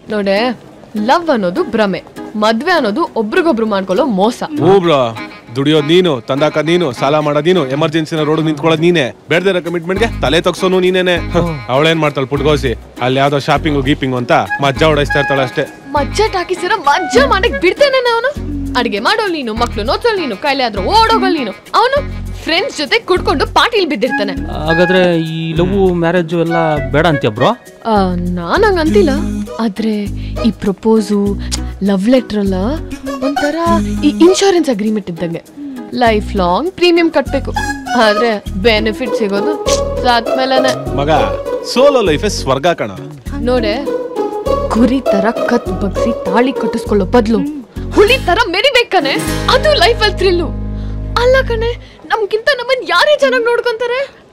ನೋಡೆ ಲವ್ ಅನ್ನೋದು ಭ್ರಮೆ ಮದ್ವೆ ಅನ್ನೋದು ಒಬ್ರಿಗೊಬ್ರು ಮಾಡ್ಕೊಳ್ಳೋ ಮೋಸ ಹೂ ಬ್ರೋ ದುಡಿಯೋದ್ ನೀನು ತಂದಾಕ ನೀನು ಸಾಲ ಮಾಡೋದ್ ನೀನು ಎಮರ್ಜೆನ್ಸಿನ ರೋಡ್ ನಿಂತ್ಕೊಳ್ಳೋದ್ ನೀನೆ ಬೇಡದಿರೋ ಕಮಿಟ್ಮೆಂಟ್ಗೆ ತಲೆ ತಗ್ಸೋನು ನೀನೇನೆ ಅವಳೇನ್ ಮಾಡ್ತಾಳೆ ಪುಟ್ಗೋಸಿ ಅಲ್ಲಿ ಯಾವ್ದೋ ಶಾಪಿಂಗು ಗೀಪಿಂಗು ಅಂತ ಮಜ್ಜ ಹೊಡೈಸ್ತಾ ಇರ್ತಾಳೆ ಅಷ್ಟೇ ಮಜ್ಜ ಟಾಕಿಸಿರ ಮಜ್ಜ ಮಾಡಕ್ ಬಿಡ್ತೇನೆ ಅವನು ಅಡಿಗೆ ಮಾಡೋಲ್ ನೀನು ಮಕ್ಳು ನೋಡ್ಸೋಲ್ ನೀನು ಕೈಲಿ ಆದ್ರೂ ಓಡೋಗಲ್ ನೀನು ಅವನು ಫ್ರೆಂಡ್ಸ್ ಜೊತೆ ಕುಡ್ಕೊಂಡು ಪಾರ್ಟಿಲ್ ಬಿದ್ದಿರ್ತಾನೆ ಹಾಗಾದ್ರೆ ಈ ಲವ್ ಮ್ಯಾರೇಜು ಎಲ್ಲ ಬೇಡ ಅಂತೀಯ ಬ್ರೋ ಆ, ನಾನ್ ಹಂಗ್ ಅಂತಿಲ್ಲ ಆದ್ರೆ ಈ ಪ್ರಪೋಸು ಲವ್ ಲೆಟರ್ ಅಲ್ಲ ಒಂಥರ ಈ ಇನ್ಶೂರೆನ್ಸ್ ಅಗ್ರಿಮೆಂಟ್ ಇದ್ದಂಗೆ ಲೈಫ್ ಲಾಂಗ್ ಪ್ರೀಮಿಯಂ ಕಟ್ಬೇಕು ಆದ್ರೆ ಬೆನಿಫಿಟ್ ಸಿಗೋದು ಸಾತ್ಮೇಲೆನೆ ಮಗ ಸೋಲೋ ಲೈಫ್ ಸ್ವರ್ಗ ಕಣ ನೋಡೆ ಕುರಿ ತರ ಕತ್ ಬಗ್ಸಿ ತಾಳಿ ಕಟ್ಟಿಸ್ಕೊಳ್ಳೋ ಬದ್ಲು ಹುಳಿ ತರ ಮೆರಿಬೇಕಾನೆ ಅದು ಲೈಫ್ ಅಲ್ಲಿ ಥ್ರಿಲ್ಲು ಅಲ್ಲ ಕಣೆ ನಮ್ಗಿಂತ ನಮ್ಮನ್ ಯಾರೇ ಚೆನ್ನಾಗಿ ನೋಡ್ಕೊಂತಾರೆ